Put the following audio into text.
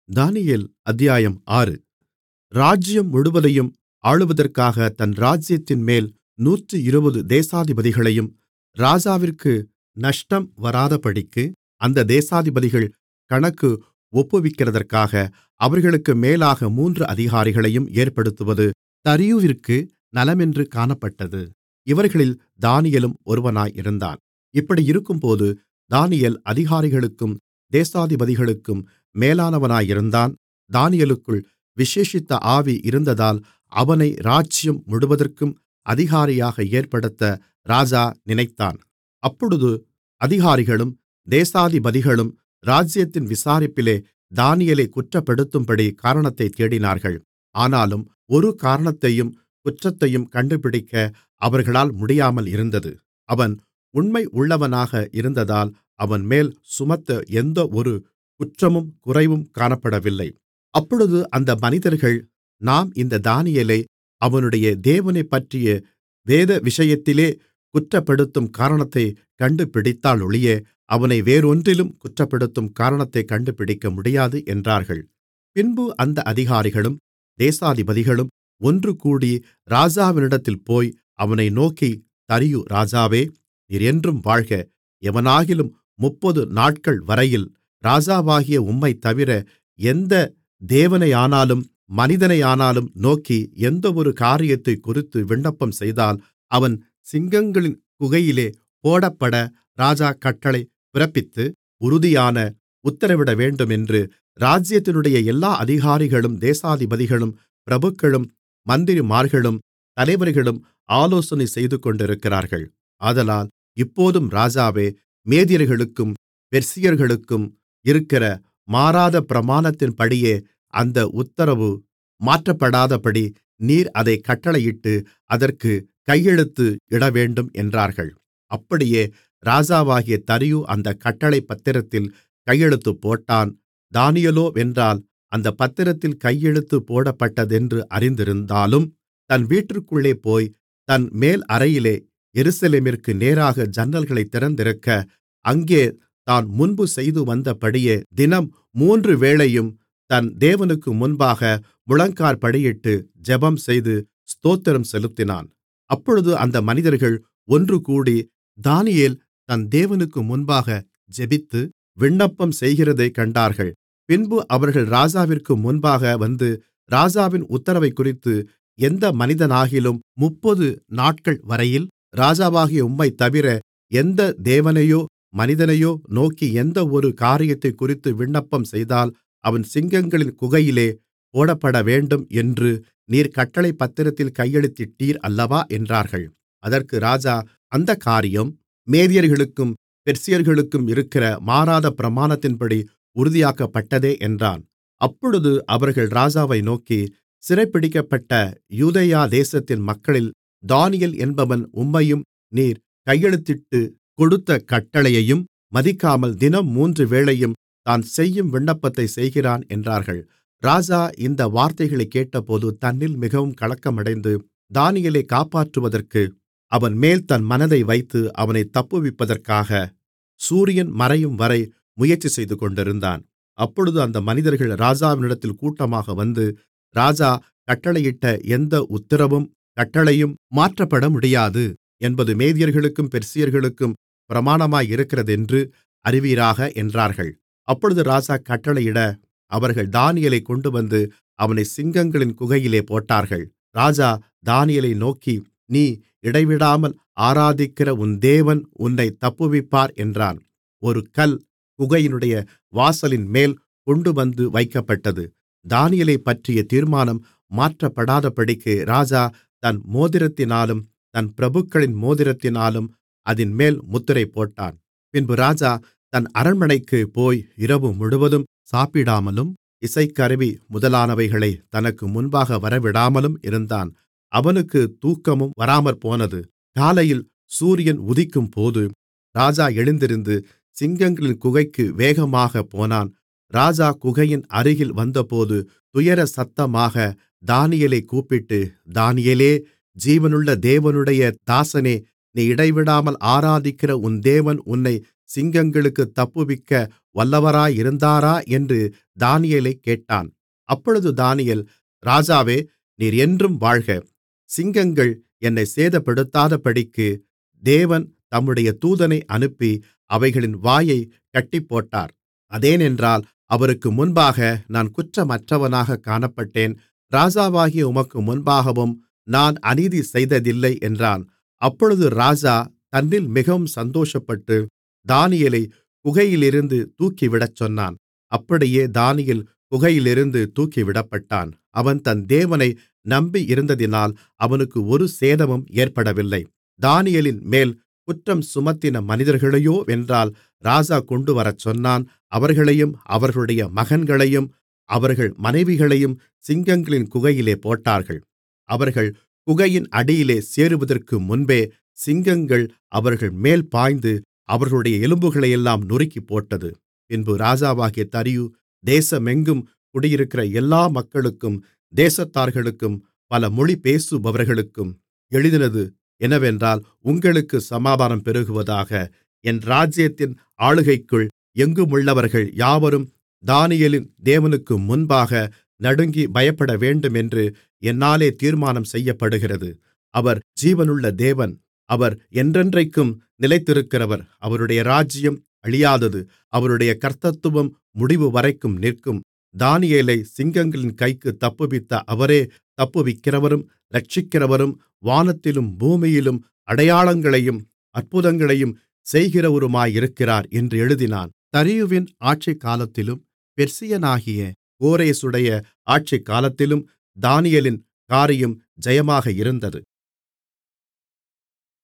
தானியேல் அத்தியாயம் ஆறு ராஜ்ஜியம் முழுவதையும் ஆளுவதற்காக தன் ராஜ்ஜியத்தின்மேல் நூற்றிருபது தேசாதிபதிகளையும் ராஜாவிற்கு நஷ்டம் வராதபடிக்கு அந்த தேசாதிபதிகள் கணக்கு ஒப்புவிக்கிறதற்காக அவர்களுக்கு மேலாக மூன்று அதிகாரிகளையும் ஏற்படுத்துவது தரியுவிற்கு நலமென்று காணப்பட்டது இவர்களில் தானியேலும் ஒருவனாய் இருந்தான் இப்படியிருக்கும்போது தானியேல் அதிகாரிகளுக்கும் தேசாதிபதிகளுக்கும் மேலானவனாயிருந்தான் தானியேலுக்குள் விசேஷித்த ஆவி இருந்ததால் அவனை ராஜ்ஜியம் முழுவதற்கும் அதிகாரியாக ஏற்படுத்த ராஜா நினைத்தான் அப்பொழுது அதிகாரிகளும் தேசாதிபதிகளும் ராஜ்ஜியத்தின் விசாரிப்பிலே தானியேலைக் குற்றப்படுத்தும்படி காரணத்தைத் தேடினார்கள் ஆனாலும் ஒரு காரணத்தையும் குற்றத்தையும் கண்டுபிடிக்க அவர்களால் முடியாமல் இருந்தது அவன் உண்மையுள்ளவனாக இருந்ததால் அவன்மேல் சுமத்த எந்தவொரு குற்றமும் குறைவும் காணப்படவில்லை அப்பொழுது அந்த மனிதர்கள் நாம் இந்த தானியேலை அவனுடைய தேவனைப்பற்றிய வேத விஷயத்திலே குற்றப்படுத்தும் காரணத்தைக் கண்டுபிடித்தாலொழிய அவனை வேறொன்றிலும் குற்றப்படுத்தும் காரணத்தைக் கண்டுபிடிக்க முடியாது என்றார்கள் பின்பு அந்த அதிகாரிகளும் தேசாதிபதிகளும் ஒன்றுகூடி ராஜாவினிடத்தில் போய் அவனை நோக்கி தரியு ராஜாவே நீர் என்றும் வாழ்க எவனாகிலும் முப்பது நாட்கள் வரையில் ராஜாவாகிய உம்மைத்தவிர எந்த தேவனையானாலும் மனிதனையானாலும் நோக்கி எந்தவொரு காரியத்தைக்குறித்து விண்ணப்பம் செய்தால் அவன் சிங்கங்களின் குகையிலே போடப்பட ராஜா கட்டளை பிறப்பித்து உறுதியான உத்தரவிடவேண்டுமென்று ராஜ்ஜியத்தினுடைய எல்லா அதிகாரிகளும் தேசாதிபதிகளும் பிரபுக்களும் மந்திரிமார்களும் தலைவர்களும் ஆலோசனை செய்துகொண்டிருக்கிறார்கள் ஆதலால் இப்போதும் ராஜாவே மேதியர்களுக்கும் பெர்சியர்களுக்கும் இருக்கிற மாறாத பிரமாணத்தின்படியே அந்த உத்தரவு மாற்றப்படாதபடி நீர் அதைக் கட்டளையிட்டு அதற்குக் கையெழுத்து இடவேண்டும் என்றார்கள் அப்படியே ராஜாவாகிய தரியு அந்தக் கட்டளைப் பத்திரத்தில் கையெழுத்து போட்டான் தானியேலோவென்றால் அந்தப் பத்திரத்தில் கையெழுத்து போடப்பட்டதென்று அறிந்திருந்தாலும் தன் வீட்டிற்குள்ளே போய் தன் மேல் அறையிலே எருசலேமிற்கு நேராக ஜன்னல்களைத் திறந்திருக்க அங்கே தான் முன்பு செய்துவந்தபடியே தினம் மூன்று வேளையும் தன் தேவனுக்கு முன்பாக முழங்காற்படியிட்டு ஜெபம்செய்து ஸ்தோத்திரம் செலுத்தினான் அப்பொழுது அந்த மனிதர்கள் ஒன்றுகூடி தானியேல் தன் தேவனுக்கு முன்பாக ஜெபித்து விண்ணப்பம் செய்கிறதைக் கண்டார்கள் பின்பு அவர்கள் ராஜாவிற்கு முன்பாக வந்து ராஜாவின் உத்தரவைக்குறித்து எந்த மனிதனாகிலும் முப்பது நாட்கள் வரையில் ராஜாவாகிய உம்மைத்தவிர எந்த தேவனையோ மனிதனையோ நோக்கி எந்தவொரு காரியத்தைக்குறித்து விண்ணப்பம் செய்தால் அவன் சிங்கங்களின் குகையிலே போடப்படவேண்டும் என்று நீர் கட்டளைப் பத்திரத்தில் கையெழுத்திட்டீர் அல்லவா என்றார்கள் அதற்கு ராஜா அந்தக் காரியம் மேதியர்களுக்கும் பெர்சியர்களுக்கும் இருக்கிற மாறாத பிரமாணத்தின்படி உறுதியாக்கப்பட்டதே என்றான் அப்பொழுது அவர்கள் ராஜாவை நோக்கி சிறைப்பிடிக்கப்பட்ட யூதேயா தேசத்தின் மக்களில் தானியேல் என்பவன் உம்மையும் நீர் கையெழுத்திட்டுக் கொடுத்த கட்டளையையும் மதிக்காமல் தினம் மூன்று வேளையும் தான் செய்யும் விண்ணப்பத்தைச் செய்கிறான் என்றார்கள் ராஜா இந்த வார்த்தைகளைக் கேட்டபோது தன்னில் மிகவும் கலக்கமடைந்து தானியேலைக் காப்பாற்றுவதற்கு அவன்மேல் தன் மனதை வைத்து அவனைத் தப்புவிப்பதற்காக சூரியன் மறையும்வரை முயற்சி செய்துகொண்டிருந்தான் அப்பொழுது அந்த மனிதர்கள் ராஜாவினிடத்தில் கூட்டமாக வந்து ராஜா கட்டளையிட்ட எந்த உத்திரவும் கட்டளையும் மாற்றப்படமுடியாது என்பது மேதியர்களுக்கும் பெர்சியர்களுக்கும் பிரமாணமாயிருக்கிறதென்று அறிவீராக என்றார்கள் அப்பொழுது ராஜா கட்டளையிட அவர்கள் தானியேலைக் கொண்டுவந்து அவனைச் சிங்கங்களின் குகையிலே போட்டார்கள் ராஜா தானியேலை நோக்கி நீ இடைவிடாமல் ஆராதிக்கிற உன் தேவன் உன்னைத் தப்புவிப்பார் என்றான் ஒரு கல் குகையினுடைய வாசலின்மேல் கொண்டுவந்து வைக்கப்பட்டது தானியேலைப்பற்றிய தீர்மானம் மாற்றப்படாதபடிக்கு ராஜா தன் மோதிரத்தினாலும் தன் பிரபுக்களின் மோதிரத்தினாலும் அதின்மேல் முத்திரை போட்டான் பின்பு ராஜா தன் அரண்மனைக்குப் போய் இரவு முழுவதும் சாப்பிடாமலும் இசைக்கருவி முதலானவைகளை தனக்கு முன்பாக வரவிடாமலும் இருந்தான் அவனுக்குத் தூக்கமும் வராமற்போனது காலையில் சூரியன் உதிக்கும்போது ராஜா எழுந்திருந்து சிங்கங்களின் குகைக்கு வேகமாகப் போனான் ராஜா குகையின் அருகில் வந்தபோது துயர சத்தமாக தானியேலைக் கூப்பிட்டு தானியேலே ஜீவனுள்ள தேவனுடைய தாசனே நீ இடைவிடாமல் ஆராதிக்கிற உன் தேவன் உன்னை சிங்கங்களுக்குத் தப்புவிக்க வல்லவராயிருந்தாரா என்று தானியேலைக் கேட்டான் அப்பொழுது தானியேல் ராஜாவே நீர் என்றும் வாழ்க சிங்கங்கள் என்னைச் சேதப்படுத்தாதபடிக்கு தேவன் தம்முடைய தூதனை அனுப்பி அவைகளின் வாயைக் கட்டிப்போட்டார் அதேனென்றால் அவருக்கு முன்பாக நான் குற்றமற்றவனாகக் காணப்பட்டேன் ராஜாவாகிய உமக்கு முன்பாகவும் நான் அநீதி செய்ததில்லை என்றான் அப்பொழுது ராஜா தன்னில் மிகவும் சந்தோஷப்பட்டு தானியேலைக் குகையிலிருந்து தூக்கிவிடச் சொன்னான் அப்படியே தானியேல் குகையிலிருந்து தூக்கிவிடப்பட்டான் அவன் தன் தேவனை நம்பியிருந்ததினால் அவனுக்கு ஒரு சேதமும் ஏற்படவில்லை தானியேலின்மேல் குற்றம் சுமத்தின மனிதர்களையோவென்றால் ராஜா கொண்டுவரச் சொன்னான் அவர்களையும் அவர்களுடைய மகன்களையும் அவர்கள் மனைவிகளையும் சிங்கங்களின் குகையிலே போட்டார்கள் அவர்கள் குகையின் அடியிலே சேருவதற்கு முன்பே சிங்கங்கள் அவர்கள்மேல் பாய்ந்து அவர்களுடைய எலும்புகளையெல்லாம் நொறுக்கிப்போட்டது பின்பு ராஜாவாகிய தரியு தேசமெங்கும் குடியிருக்கிற எல்லா மக்களுக்கும் தேசத்தார்களுக்கும் பல மொழி பேசுபவர்களுக்கும் எழுதினது என்னவென்றால் உங்களுக்குச் சமாதானம் பெருகுவதாக என் ராஜ்ஜியத்தின் ஆளுகைக்குள் எங்குமுள்ளவர்கள் யாவரும் தானியேலின் தேவனுக்கு முன்பாக நடுங்கி பயப்படவேண்டுமென்று என்னாலே தீர்மானம் செய்யப்படுகிறது அவர் ஜீவனுள்ள தேவன் அவர் என்றென்றைக்கும் நிலைத்திருக்கிறவர் அவருடைய ராஜ்ஜியம் அழியாதது அவருடைய கர்த்தத்துவம் முடிவுவரைக்கும் நிற்கும் தானியேலை சிங்கங்களின் கைக்குத் தப்புவித்த அவரே தப்புவிக்கிறவரும் இரட்சிக்கிறவரும் வானத்திலும் பூமியிலும் அடையாளங்களையும் அற்புதங்களையும் செய்கிறவருமாயிருக்கிறார் என்று எழுதினான் தரியுவின் ஆட்சிக்காலத்திலும் பெர்சியனாகிய கோரேசுடைய ஆட்சிக்காலத்திலும் தானியேலின் காரியம் ஜெயமாக இருந்தது